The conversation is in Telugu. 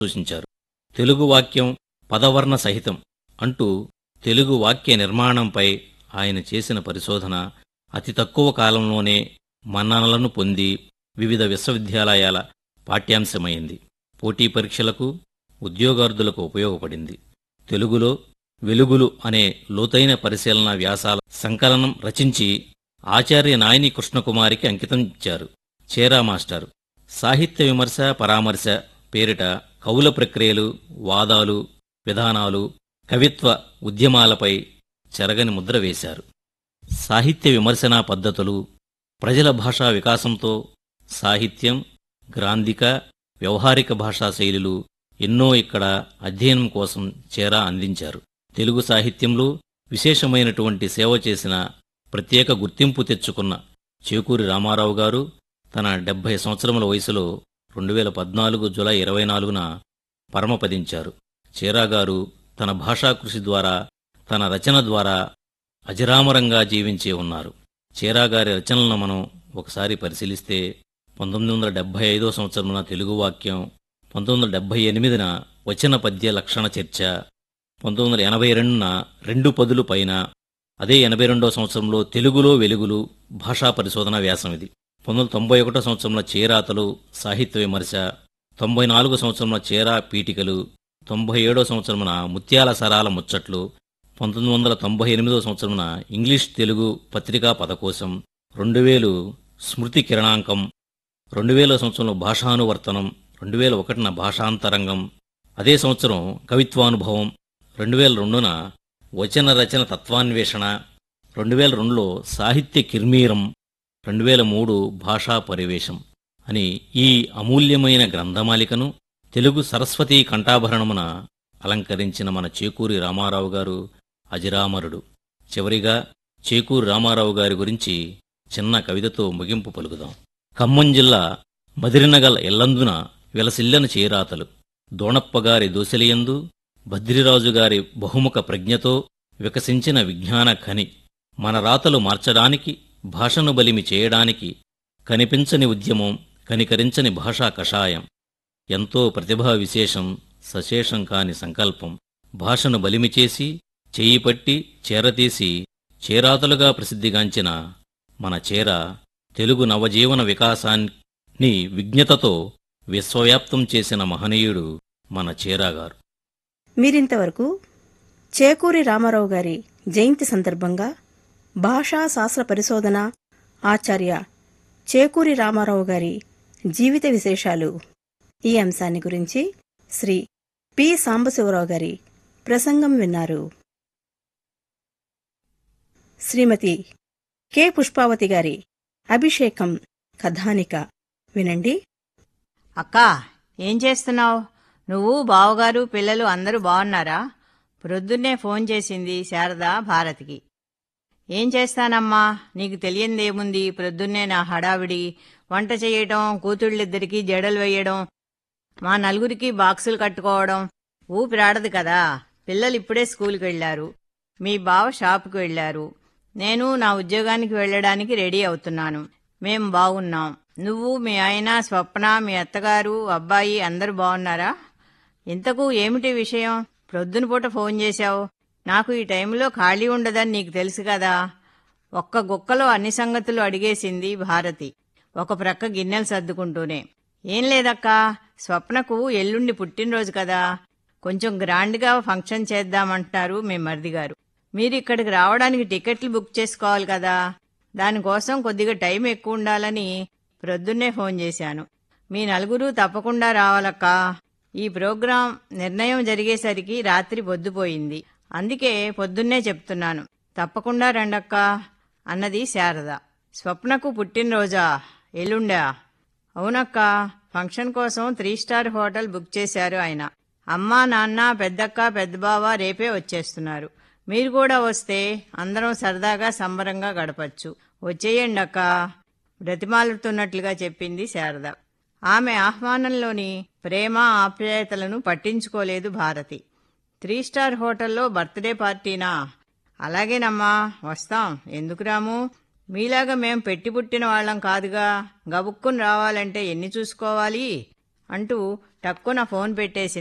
సూచించారు తెలుగు వాక్యం పదవర్ణ సహితం అంటూ తెలుగు వాక్య నిర్మాణంపై ఆయన చేసిన పరిశోధన అతి తక్కువ కాలంలోనే మన్ననలను పొంది వివిధ విశ్వవిద్యాలయాల పాఠ్యాంశమైంది పోటీ పరీక్షలకు ఉద్యోగార్థులకు ఉపయోగపడింది తెలుగులో వెలుగులు అనే లోతైన పరిశీలన వ్యాసాల సంకలనం రచించి ఆచార్య నాయని కృష్ణకుమారికి అంకితం ఇచ్చారు చేరా మాస్టర్ సాహిత్య విమర్శ పరామర్శ పేరిట కవుల ప్రక్రియలు వాదాలు విధానాలు కవిత్వ ఉద్యమాలపై చెరగని ముద్ర వేశారు సాహిత్య విమర్శనా పద్ధతులు ప్రజల భాషా వికాసంతో సాహిత్యం గ్రాంధిక వ్యవహారిక భాషా శైలులు ఎన్నో ఇక్కడ అధ్యయనం కోసం చేరా అందించారు తెలుగు సాహిత్యంలో విశేషమైనటువంటి సేవ చేసిన ప్రత్యేక గుర్తింపు తెచ్చుకున్న చేకూరి రామారావు గారు తన డెబ్బై సంవత్సరముల వయసులో రెండు వేల పద్నాలుగు జులై ఇరవై నాలుగున పరమపదించారు చేరా గారు తన భాషా కృషి ద్వారా తన రచన ద్వారా అజరామరంగా జీవించే ఉన్నారు చేరా గారి రచనలను మనం ఒకసారి పరిశీలిస్తే పంతొమ్మిది వందల డెబ్బై ఐదో సంవత్సరమున తెలుగు వాక్యం పంతొమ్మిది వందల డెబ్బై ఎనిమిదిన వచన పద్య లక్షణ చర్చ పంతొమ్మిది వందల ఎనభై రెండున రెండు పదులు పైన అదే ఎనభై రెండో సంవత్సరంలో తెలుగులో వెలుగులు భాషా పరిశోధన వ్యాసం ఇది పంతొమ్మిది వందల తొంభై ఒకటో సంవత్సరంలో చేరాతలు సాహిత్య విమర్శ తొంభై నాలుగో సంవత్సరంలో చేరా పీఠికలు తొంభై ఏడో సంవత్సరమున ముత్యాల సరాల ముచ్చట్లు పంతొమ్మిది వందల తొంభై ఎనిమిదో సంవత్సరమున ఇంగ్లీష్ తెలుగు పత్రికా పదకోశం రెండు వేలు స్మృతి కిరణాంకం రెండు వేల సంవత్సరంలో భాషానువర్తనం రెండు వేల ఒకటిన భాషాంతరంగం అదే సంవత్సరం కవిత్వానుభవం రెండు వేల రెండున వచన రచన తత్వాన్వేషణ రెండు వేల రెండులో సాహిత్య కిర్మీరం రెండు వేల మూడు భాషా పరివేశం అని ఈ అమూల్యమైన గ్రంథమాలికను తెలుగు సరస్వతీ కంఠాభరణమున అలంకరించిన మన చేకూరి రామారావు గారు అజిరామరుడు చివరిగా చేకూరి రామారావు గారి గురించి చిన్న కవితతో ముగింపు పలుకుదాం ఖమ్మం జిల్లా మదిరినగల ఎల్లందున విలసిల్లని చేరాతలు దోణప్పగారి దోశలియందు భద్రిరాజు గారి బహుముఖ ప్రజ్ఞతో వికసించిన విజ్ఞాన ఖని మన రాతలు మార్చడానికి భాషను బలిమి చేయడానికి కనిపించని ఉద్యమం కనికరించని భాషా కషాయం ఎంతో ప్రతిభా విశేషం సశేషం కాని సంకల్పం భాషను బలిమి చేసి చెయ్యి పట్టి చేరతీసి చేరాతలుగా ప్రసిద్ధిగాంచిన మన చేర తెలుగు నవజీవన వికాసాన్ని విజ్ఞతతో విశ్వవ్యాప్తం చేసిన మహనీయుడు మన చేరాగారు మీరింతవరకు చేకూరి రామారావు గారి జయంతి సందర్భంగా భాషా శాస్త్ర పరిశోధన ఆచార్య చేకూరి రామారావు గారి జీవిత విశేషాలు ఈ అంశాన్ని గురించి శ్రీ పి సాంబశివరావు గారి ప్రసంగం విన్నారు శ్రీమతి కె పుష్పావతి గారి అభిషేకం కథానిక వినండి అక్కా ఏం చేస్తున్నావు నువ్వు బావగారు పిల్లలు అందరూ బాగున్నారా ప్రొద్దున్నే ఫోన్ చేసింది శారద భారతికి ఏం చేస్తానమ్మా నీకు తెలియందేముంది ప్రొద్దున్నే నా హడావిడి వంట చేయటం కూతుళ్ళిద్దరికీ జడలు వేయడం మా నలుగురికి బాక్సులు కట్టుకోవడం ఊపిరాడదు కదా పిల్లలు ఇప్పుడే స్కూల్కి వెళ్లారు మీ బావ షాపుకి వెళ్లారు నేను నా ఉద్యోగానికి వెళ్ళడానికి రెడీ అవుతున్నాను మేం బాగున్నాం నువ్వు మీ ఆయన స్వప్న మీ అత్తగారు అబ్బాయి అందరూ బాగున్నారా ఇంతకు ఏమిటి విషయం ప్రొద్దున పూట ఫోన్ చేశావు నాకు ఈ టైంలో ఖాళీ ఉండదని నీకు తెలుసు కదా ఒక్క గుక్కలో అన్ని సంగతులు అడిగేసింది భారతి ఒక ప్రక్క గిన్నెలు సర్దుకుంటూనే ఏం లేదక్కా స్వప్నకు ఎల్లుండి పుట్టినరోజు కదా కొంచెం గ్రాండ్గా ఫంక్షన్ చేద్దామంటున్నారు మీ మరిది గారు మీరు ఇక్కడికి రావడానికి టికెట్లు బుక్ చేసుకోవాలి కదా దానికోసం కొద్దిగా టైం ఎక్కువ ఉండాలని ప్రొద్దున్నే ఫోన్ చేశాను మీ నలుగురు తప్పకుండా రావాలక్కా ఈ ప్రోగ్రాం నిర్ణయం జరిగేసరికి రాత్రి పొద్దుపోయింది అందుకే పొద్దున్నే చెప్తున్నాను తప్పకుండా రండక్కా అన్నది శారద స్వప్నకు పుట్టినరోజా ఎల్లుండా అవునక్కా ఫంక్షన్ కోసం త్రీ స్టార్ హోటల్ బుక్ చేశారు ఆయన అమ్మా నాన్న పెద్దక్క పెద్దబావ రేపే వచ్చేస్తున్నారు మీరు కూడా వస్తే అందరం సరదాగా సంబరంగా గడపచ్చు వచ్చేయండి అక్క బ్రతిమాలుతున్నట్లుగా చెప్పింది శారద ఆమె ఆహ్వానంలోని ప్రేమ ఆప్యాయతలను పట్టించుకోలేదు భారతి త్రీ స్టార్ హోటల్లో బర్త్డే పార్టీనా అలాగేనమ్మా వస్తాం ఎందుకు రాము మీలాగా మేం పెట్టి పుట్టిన వాళ్ళం కాదుగా గబుక్కుని రావాలంటే ఎన్ని చూసుకోవాలి అంటూ టక్కున ఫోన్ పెట్టేసి